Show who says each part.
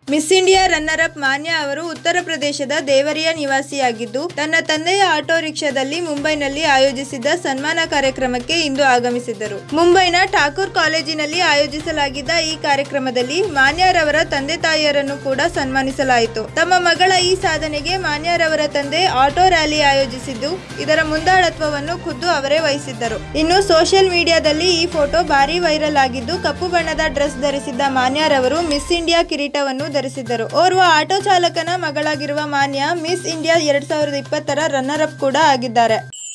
Speaker 1: miss India runner up ಮಾನ್ಯ ಅವರು ಉತ್ತರ ಪ್ರದೇಶದ ದೇವರಿಯ ನಿವಾಸಿಯಾಗಿದ್ದು ತನ್ನ ತಂದೆಯ ಆಟೋ ರಿಕ್ಷಾದಲ್ಲಿ ಮುಂಬೈನಲ್ಲಿ ಆಯೋಜಿಸಿದ್ದ ಸನ್ಮಾನ ಕಾರ್ಯಕ್ರಮಕ್ಕೆ ಇಂದು ಆಗಮಿಸಿದ್ದರು ಮುಂಬೈನ ಠಾಕೂರ್ ಕಾಲೇಜಿನಲ್ಲಿ ಆಯೋಜಿಸಲಾಗಿದ್ದ ಈ ಕಾರ್ಯಕ್ರಮದಲ್ಲಿ ಮಾನ್ಯರವರ ತಂದೆ ತಾಯಿಯರನ್ನು ಕೂಡ ಸನ್ಮಾನಿಸಲಾಯಿತು ತಮ್ಮ ಮಗಳ ಈ ಸಾಧನೆಗೆ ಮಾನ್ಯರವರ ತಂದೆ ಆಟೋ ರ್ಯಾಲಿ ಆಯೋಜಿಸಿದ್ದು ಇದರ ಮುಂದಾಳತ್ವವನ್ನು ಖುದ್ದು ಅವರೇ ವಹಿಸಿದ್ದರು ಇನ್ನು ಸೋಷಿಯಲ್ ಮೀಡಿಯಾದಲ್ಲಿ ಈ ಫೋಟೋ ಭಾರಿ ವೈರಲ್ ಆಗಿದ್ದು ಕಪ್ಪು ಬಣ್ಣದ ಡ್ರೆಸ್ ಧರಿಸಿದ್ದ ಮಾನ್ಯರವರು ಮಿಸ್ ಇಂಡಿಯಾ ಕಿರೀಟವನ್ನು ಧರಿಸಿದ್ದರು ಓರ್ವ ಆಟೋ ಚಾಲಕನ ಮಗಳಾಗಿರುವ ಮಾನ್ಯ ಮಿಸ್ ಇಂಡಿಯಾ ಎರಡ್ ಸಾವಿರದ ಇಪ್ಪತ್ತರ ರನ್ನರ್ ಅಪ್ ಕೂಡ ಆಗಿದ್ದಾರೆ